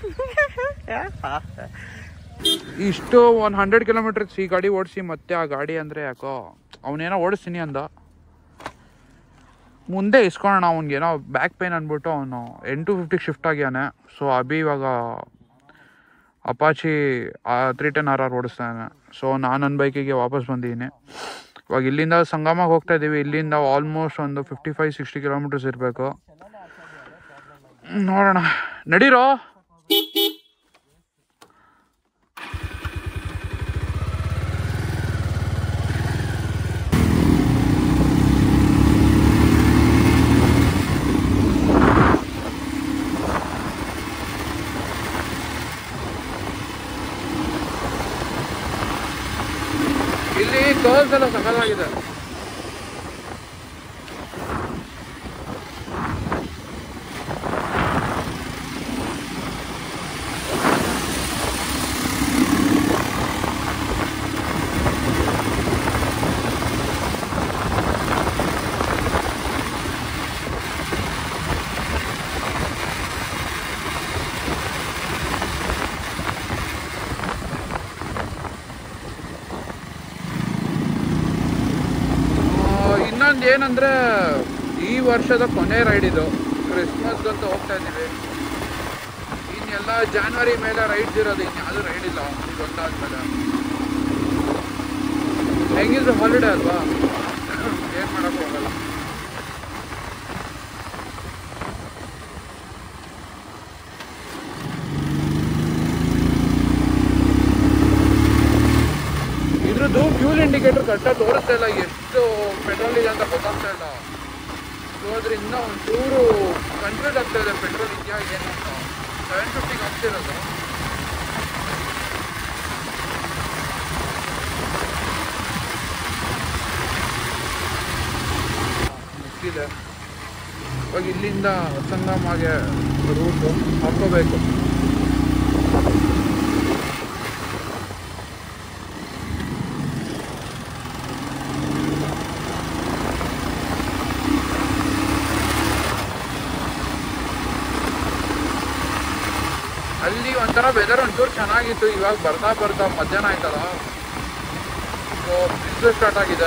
ಇಷ್ಟು ಒಂದು hundred kilometres ಈ ಗಾಡಿ ಓಡಿಸಿ ಮತ್ತೆ ಆ ಗಾಡಿ ಅಂದರೆ ಯಾಕೋ ಅವನೇನೋ ಓಡಿಸ್ತೀನಿ ಅಂದ ಮುಂದೆ ಇಸ್ಕೊಳ್ಳೋಣ ಅವ್ನಿಗೇನೋ ಬ್ಯಾಕ್ ಪೇನ್ ಅಂದ್ಬಿಟ್ಟು ಅವನು ಎಂಟು ಫಿಫ್ಟಿಗೆ ಶಿಫ್ಟ್ ಆಗ್ಯಾನೆ ಸೊ ಅಭಿ ಇವಾಗ Apache three ten R R ಓಡಿಸ್ತಾನೆ ಸೊ ನಾನು ನನ್ನ ಬೈಕಿಗೆ ವಾಪಸ್ ಬಂದಿದ್ದೀನಿ ಇವಾಗ ಇಲ್ಲಿಂದ ಸಂಗಮಗೆ ಹೋಗ್ತಾ ಇದ್ದೀವಿ ಇಲ್ಲಿಂದ ಆಲ್ಮೋಸ್ಟ್ ಒಂದು ಫಿಫ್ಟಿ ಫೈವ್ ಸಿಕ್ಸ್ಟಿ ಕಿಲೋಮೀಟರ್ಸ್ ಇರಬೇಕು ನೋಡೋಣ ನಡೀರೋ ಇಲ್ಲಿ ಕರ್ವ್ಸ್ ಎಲ್ಲ ಸಕಲಾಗಿದೆ ಇನ್ನೊಂದು ಏನಂದ್ರೆ ಈ ವರ್ಷದ ಕೊನೆ ರೈಡ್ ಇದು ಕ್ರಿಸ್ಮಸ್ಗಂತ ಹೋಗ್ತಾ ಇದ್ದೀವಿ ಇನ್ನೆಲ್ಲ ಜಾನ್ವರಿ ಮೇಲೆ ರೈಡ್ಸ್ ಇರೋದು ಇನ್ಯಾವುದು ರೈಡ್ ಇಲ್ಲ ಇದೊಂದಾದ್ಮೇಲೆ ಹೆಂಗಿದ್ರು ಹಾಲಿಡೇ ಅಲ್ವಾ ಏನು ಮಾಡೋಕ್ಕೂ ಹೋಗಲ್ಲ ಇದ್ರದ್ದು ಫ್ಯೂಲ್ ಇಂಡಿಕೇಟರ್ ಕರೆಕ್ಟಾಗಿ ತೋರಿಸ್ತಾ ಇಲ್ಲ ಎಷ್ಟು ಪೆಟ್ರೋಲ್ ಇದೆ ಅಂತ ಗೊತ್ತಾಗ್ತಾ ಇಲ್ಲ ಸೊ ಅದರಿಂದ ಒಂಚೂರು ಕನ್ಫ್ಯೂಸ್ ಆಗ್ತಾ ಇದೆ ಪೆಟ್ರೋಲ್ ಇದೆಯಾ ಏನು ಅಂತ ಸೆವೆನ್ ಫಿಫ್ಟಿಗೆ ಆಗ್ತಿರೋದು ಮುಗ್ದಿದೆ ಇವಾಗ ಇಲ್ಲಿಂದ ಸಂಗಮಾಗೆ ರೂಟು ಹಾಕೋಬೇಕು ಅಲ್ಲಿ ಒಂಥರ ವೆದರ್ ಒಂಚೂರು ಚೆನ್ನಾಗಿತ್ತು ಇವಾಗ ಬರ್ತಾ ಬರ್ತಾ ಮಧ್ಯಾಹ್ನ ಆಯ್ತಲ್ಲ ಸೊ ಬಿಸಿಲು ಸ್ಟಾರ್ಟ್ ಆಗಿದೆ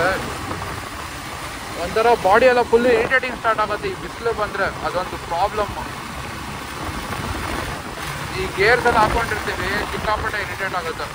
ಒಂಥರ ಬಾಡಿ ಎಲ್ಲ ಫುಲ್ ಇರಿಟೇಟಿಂಗ್ ಸ್ಟಾರ್ಟ್ ಆಗುತ್ತೆ ಈ ಬಿಸಿಲು ಬಂದರೆ ಅದೊಂದು ಪ್ರಾಬ್ಲಮ್ ಈ ಗೇರ್ಸ್ ಎಲ್ಲ ಹಾಕೊಂಡಿರ್ತೀವಿ ಸಿಕ್ಕಾಪಟ್ಟೆ ಇರಿಟೇಟ್ ಆಗುತ್ತೆ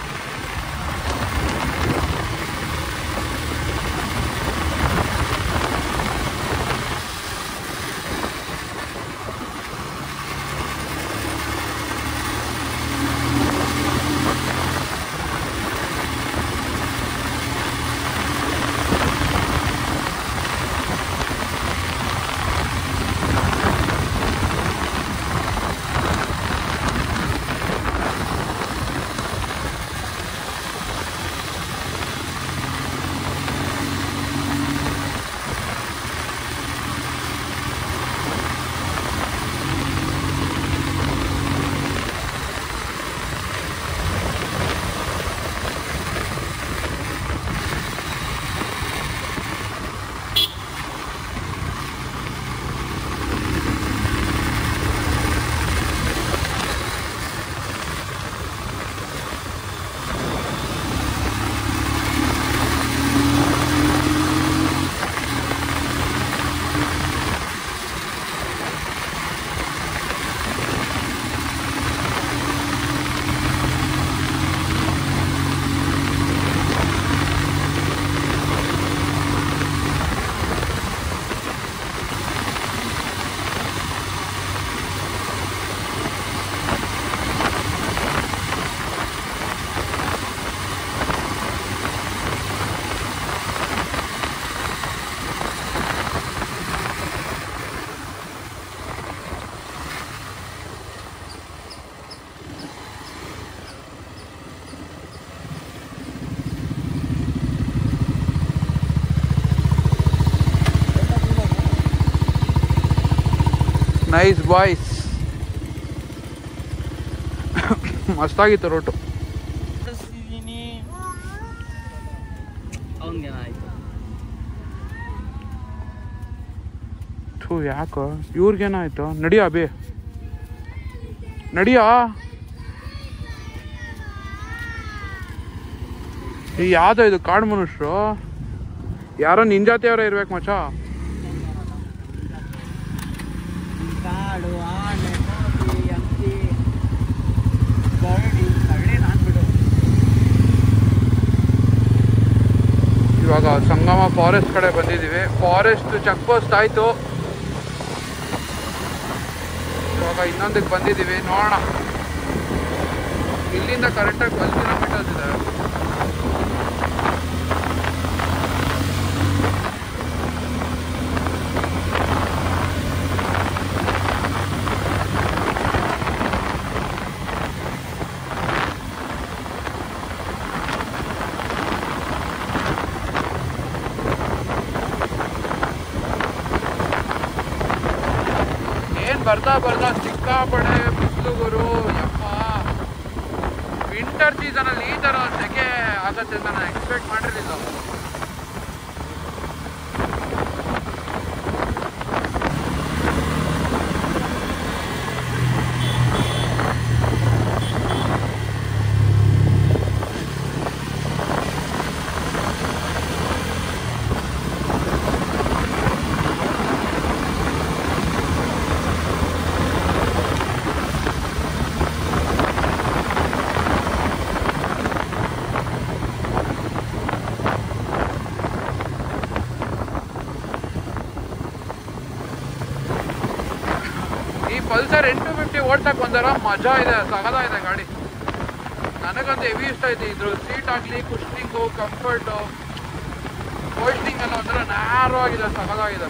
ನೈಸ್ ಬಾಯ್ಸ್ ಮಸ್ತಾಗಿತ್ತು ರೋಟು ಅವನ್ಗೇನಾಯ್ತು ಥೂ ಯಾಕೋ ಇವ್ರಿಗೇನಾಯ್ತು ನಡಿಯ ಅಭಿ ನಡಿಯೋ ಈ ಯಾವ್ದೋ ಇದು ಕಾಡು ಮನುಷ್ಯರು ಯಾರೋ ನಿನ್ ಜಾತಿಯವರೇ ಇರ್ಬೇಕು ಮಚ್ಚ ಕಾಡು ಆನೆ ಕೋತಿ ಹಂದಿ ಗರಡಿ ಕರಡಿ ನಾನ್ ಬಿಡು ಇವಾಗ ಸಂಗಮ ಫಾರೆಸ್ಟ್ ಕಡೆ ಬಂದಿದ್ದೀವಿ ಫಾರೆಸ್ಟ್ ಚೆಕ್ ಪೋಸ್ಟ್ ಆಯ್ತು ಇವಾಗ ಇನ್ನೊಂದಕ್ಕೆ ಬಂದಿದ್ದೀವಿ ನೋಡೋಣ ಇಲ್ಲಿಂದ ಕರೆಕ್ಟಾಗಿ ಟ್ವೆಲ್ ಕಿಲೋಮೀಟರ್ಸ್ ಇದೆ ಏನ್ ಬರ್ತಾ ಬರ್ತಾ ಸಿಕ್ಕಾಪಡೆ ಬಿಸಿಲು ಗುರು ಯಪ್ಪ ವಿಂಟರ್ ಸೀಸನ್ ಅಲ್ಲಿ ಈ ತರ ಸೆಕೆ ಆಗತ್ತೆ ಅಂತ ನಾನು ಎಕ್ಸ್ಪೆಕ್ಟ್ ಮಾಡಿರ್ಲಿಲ್ಲ ಈ ಪಲ್ಸರ್ ಎಂಟು ಫಿಫ್ಟಿ ಓಡ್ಸಕ್ ಒಂಥರ ಮಜಾ ಇದೆ ಸಗದ ಇದೆ ಗಾಡಿ ನನಗಂತೂ ಹೆವಿ ಇಷ್ಟ ಆಯ್ತು ಇದ್ರ ಸೀಟ್ ಆಗಲಿ ಕುಶ್ನಿಂಗು ಕಂಫರ್ಟು ಪೋಸ್ಟಿಂಗ್ ಎಲ್ಲ ಒಂಥರ ನ್ಯಾರೋ ಆಗಿದೆ ಸಗದಾಗಿದೆ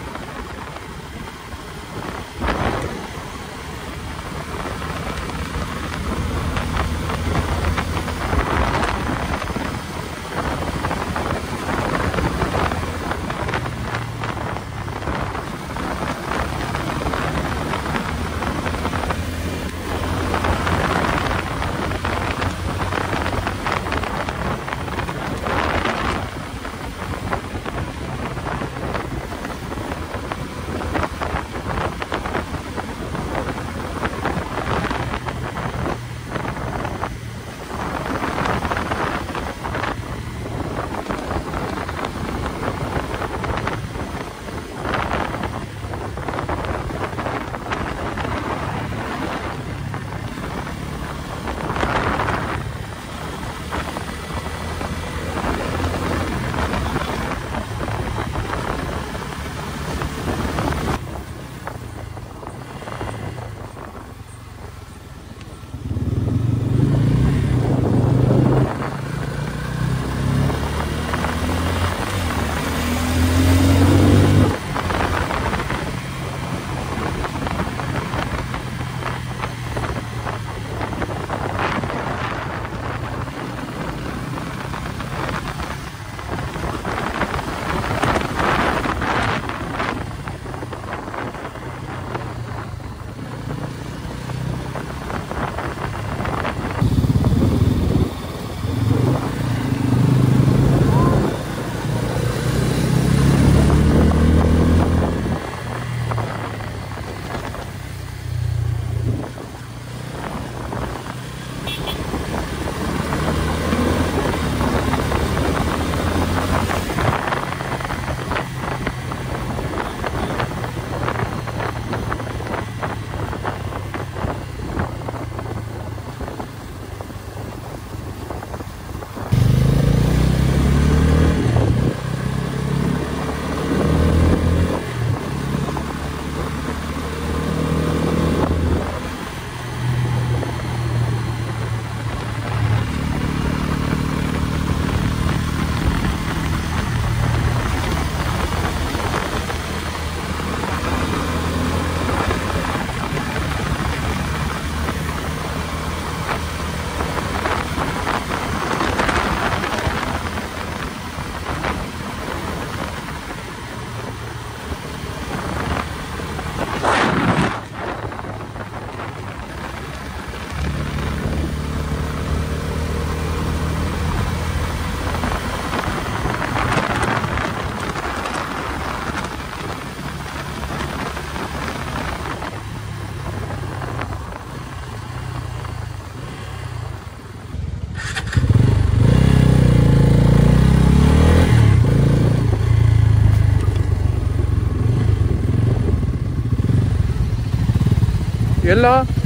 ಎಲ್ಲ